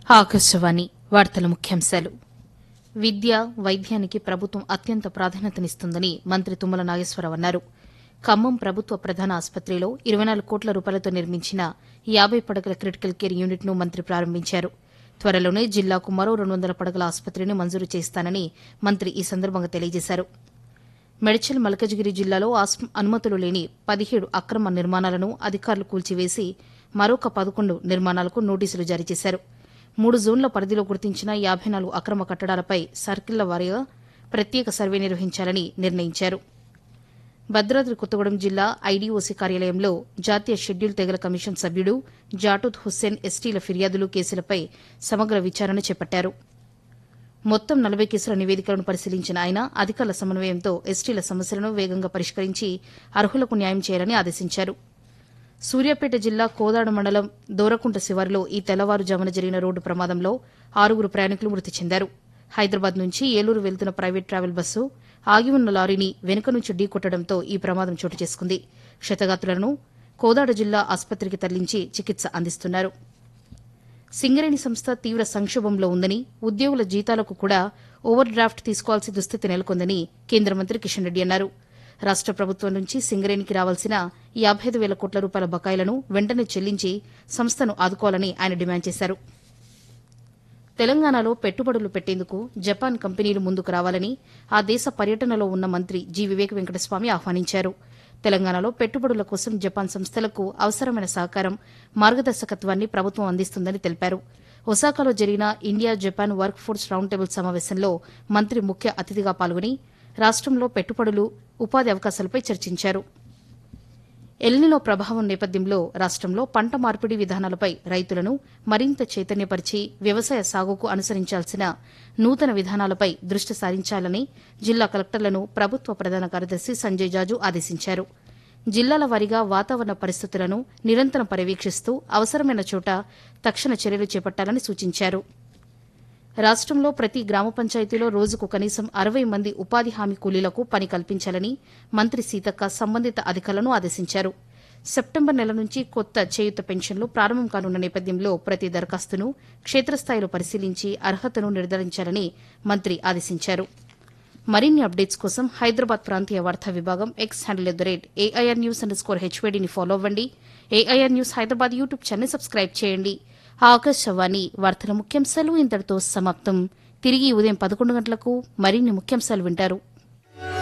ఆకాశవాణి వార్తల ముఖ్యాంశాలు విద్య వైద్యానికి ప్రభుత్వం అత్యంత ప్రాధాన్యతనిస్తుందని మంత్రి తుమ్మల నాగేశ్వరరావు అన్నారు ఖమ్మం ప్రభుత్వ ప్రధాన ఆసుపత్రిలో ఇరవై నాలుగు కోట్ల రూపాయలతో నిర్మించిన యాబై పడకల క్రిటికల్ కేర్ యూనిట్ను మంత్రి ప్రారంభించారు త్వరలోనే జిల్లాకు మరో రెండు వందల పడకల ఆసుపత్రిని మంజూరు చేస్తానని మంత్రి ఈ సందర్భంగా తెలియజేశారు మెడ్చల్ మల్కజ్గిరి జిల్లాలో ఆస్- అనుమతులు లేని పదిహేడు అక్రమ నిర్మాణాలను అధికారులు కూల్చివేసి మరొక పదకొండు నిర్మాణాలకు నోటీసులు జారీ చేశారు మూడు జోన్ల పరిధిలో గుర్తించిన యాబై నాలుగు అక్రమ కట్టడాలపై సర్కిళ్ల వారీగా ప్రత్యేక సర్వే నిర్వహించాలని నిర్ణయించారు భద్రాద్రి కొత్తగూడెం జిల్లా ఐడీఓసీ కార్యాలయంలో జాతీయ షెడ్యూల్ తెగల కమిషన్ సభ్యుడు జాటూద్ హుస్సేన్ ఎస్టీల ఫిర్యాదులు కేసులపై సమగ్ర విచారణ చేపట్టారు మొత్తం నలభై కేసుల నివేదికలను పరిశీలించిన ఆయన అధికారుల సమన్వయంతో ఎస్టీల సమస్యలను వేగంగా పరిష్కరించి అర్హులకు న్యాయం చేయాలని ఆదేశించారు సూర్యాపేట జిల్లా కోదాడ మండలం దోరకుంట శివారులో ఈ తెల్లవారుజామున జరిగిన రోడ్డు ప్రమాదంలో ఆరుగురు ప్రయాణికులు మృతి చెందారు హైదరాబాద్ నుంచి ఏలూరు వెళ్తున్న ప్రైవేట్ ట్రావెల్ బస్సు ఆగి ఉన్న లారీని వెనుక నుంచి ఢీకొట్టడంతో ఈ ప్రమాదం చోటు చేసుకుంది క్షతగాత్రులను కోదాడ జిల్లా ఆసుపత్రికి తరలించి చికిత్స అందిస్తున్నారు సింగరేణి సంస్థ తీవ్ర సంక్షోభంలో ఉందని ఉద్యోగుల జీతాలకు కూడా ఓవర్ డ్రాఫ్ట్ తీసుకోవాల్సిన దుస్థితి నెలకొందని కేంద్ర మంత్రి కిషన్ రెడ్డి అన్నారు రాష్ట ప్రభుత్వం నుంచి సింగరేణికి రావాల్సిన యాబై ఐదు వేల కోట్ల రూపాయల బకాయిలను వెంటనే చెల్లించి సంస్థను ఆదుకోవాలని ఆయన డిమాండ్ చేశారు తెలంగాణలో పెట్టుబడులు పెట్టేందుకు జపాన్ కంపెనీలు ముందుకు రావాలని ఆ దేశ పర్యటనలో ఉన్న మంత్రి జి వివేక్ వెంకటస్వామి ఆహ్వానించారు తెలంగాణలో పెట్టుబడుల కోసం జపాన్ సంస్థలకు అవసరమైన సహకారం మార్గదర్శకత్వాన్ని ప్రభుత్వం అందిస్తుందని తెలిపారు ఒసాకాలో జరిగిన India Japan work force round table సమావేశంలో మంత్రి ముఖ్య అతిథిగా పాల్గొని రాష్టంలో పెట్టుబడులు ఉపాధి అవకాశాలపై చర్చించారు ఎల్నిలో ప్రభావం నేపథ్యంలో రాష్టంలో పంట మార్పిడి విధానాలపై రైతులను మరింత చైతన్యపరిచి వ్యవసాయ సాగుకు అనుసరించాల్సిన నూతన విధానాలపై దృష్టి సారించాలని జిల్లా కలెక్టర్లను ప్రభుత్వ ప్రధాన కార్యదర్శి సంజయ్ జాజు ఆదేశించారు జిల్లాల వారీగా వాతావరణ పరిస్థితులను నిరంతరం పర్యవేక్షిస్తూ అవసరమైన చోట తక్షణ చర్యలు చేపట్టాలని సూచించారు రాష్టంలో ప్రతి గ్రామ పంచాయతీలో రోజుకు కనీసం అరవై మంది ఉపాధి హామీ కూలీలకు పని కల్పించాలని మంత్రి సీతక్క సంబంధిత అధికారులను ఆదేశించారు సెప్టెంబర్ నెల నుంచి కొత్త చేయుత పెన్షన్లు ప్రారంభం కానున్న నేపథ్యంలో ప్రతి దరఖాస్తును క్షేత్రస్థాయిలో పరిశీలించి అర్హతను నిర్ధారించాలని మంత్రి ఆదేశించారు మరిన్ని అప్డేట్స్ కోసం హైదరాబాద్ ప్రాంతీయ వార్తా విభాగం X handle at the rate AIR news underscore హెచ్వేడిని ఫాలో అవ్వండి AIR news Hyderabad YouTube channel subscribe చేయండి ఆకాశవాణి వార్తల ముఖ్యాంశాలు ఇంతటితో సమాప్తం తిరిగి ఉదయం పదకొండు గంటలకు మరిన్ని ముఖ్యాంశాలు వింటారు